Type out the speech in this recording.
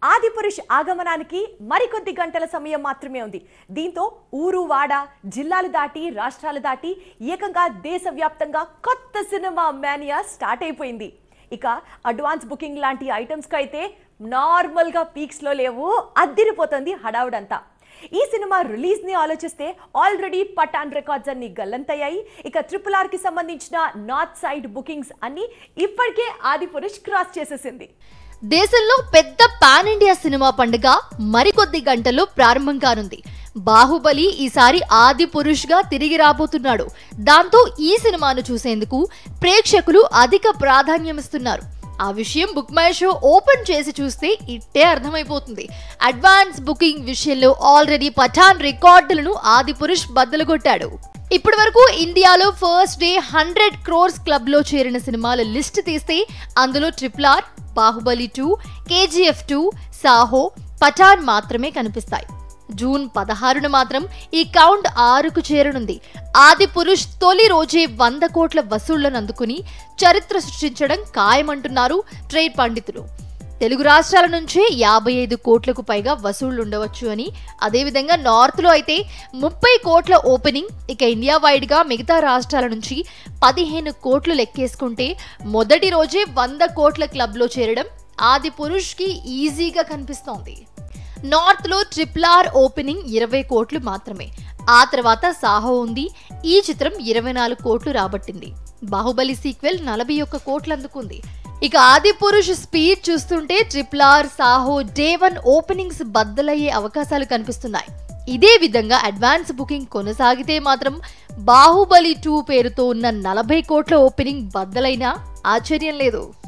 ఆదిపురుష్ ఆగమనానికి మరికొద్ది గంటల సమయం మాత్రమే ఉంది దీంతో ఊరు వాడ జిల్లాలు దాటి రాష్ట్రాలు దాటి ఏకంగా దేశవ్యాప్తంగా కొత్త సినిమా మేనియా స్టార్ట్ అయిపోయింది ఇక అడ్వాన్స్ బుకింగ్ లాంటి ఐటమ్స్కి అయితే నార్మల్గా పీక్స్లో లేవు అద్దిరిపోతుంది హడావుడంతా ఈ సినిమా రిలీజ్ ని ఆలోచిస్తే ఆల్రెడీ పఠాన్ రికార్డ్స్ అన్ని గల్లంతయ్యాయి ఇక ట్రిపుల్ ఆర్ కి సంబంధించిన నార్త్ సైడ్ బుకింగ్స్ అన్ని ఇప్పటికే ఆది పురుష్ క్రాస్ చేసేసింది దేశంలో పెద్ద పాన్ ఇండియా సినిమా పండుగ మరికొద్ది గంటల్లో ప్రారంభం కానుంది బాహుబలి ఈసారి ఆది పురుష్ గా తిరిగి రాబోతున్నాడు దాంతో ఈ సినిమాను చూసేందుకు ప్రేక్షకులు అధిక ప్రాధాన్యమిస్తున్నారు ఆ విషయం బుక్ మై షో ఓపెన్ చేసి చూస్తే ఇట్టే అర్థమైపోతుంది అడ్వాన్స్ బుకింగ్ విషయంలో ఆల్రెడీ పఠాన్ రికార్డులను ఆది పురుష్ బద్దలుగొట్టాడు ఇప్పటి వరకు ఇండియాలో first day hundred crores club లో చేరిన సినిమాల లిస్ట్ తీస్తే అందులో triple R Baahubali two KGF two Saaho Pathaan మాత్రమే కనిపిస్తాయి జూన్ పదహారున మాత్రం ఈ కౌంట్ ఆరుకు చేరనుంది ఆది పురుష్ తొలి రోజే వంద కోట్ల వసూళ్లను అందుకుని చరిత్ర సృష్టించడం ఖాయమంటున్నారు ట్రేడ్ పండితులు తెలుగు రాష్ట్రాల నుంచే యాభై ఐదు కోట్లకు పైగా వసూళ్లు ఉండవచ్చు అని అదేవిధంగా నార్త్లో అయితే ముప్పై కోట్ల ఓపెనింగ్ ఇక ఇండియా వైడ్గా మిగతా రాష్ట్రాల నుంచి పదిహేను కోట్లు లెక్కేసుకుంటే మొదటి రోజే వంద కోట్ల క్లబ్లో చేరడం ఆది పురుష్కి ఈజీగా కనిపిస్తోంది నార్త్లో ట్రిపుల్ ఆర్ ఓపెనింగ్ ఇరవై కోట్లు మాత్రమే ఆ తర్వాత సాహో ఉంది ఈ చిత్రం ఇరవై నాలుగు కోట్లు రాబట్టింది బాహుబలి సీక్వెల్ నలభై ఒక్క కోట్లు అందుకుంది ఇక ఆది పురుష్ స్పీడ్ చూస్తుంటే triple R Saaho day one openings బద్దలయ్యే అవకాశాలు కనిపిస్తున్నాయి ఇదే విధంగా అడ్వాన్స్ బుకింగ్ కొనసాగితే మాత్రం బాహుబలి టూ పేరుతో ఉన్న నలభై కోట్ల ఓపెనింగ్ బద్దలైనా ఆశ్చర్యం లేదు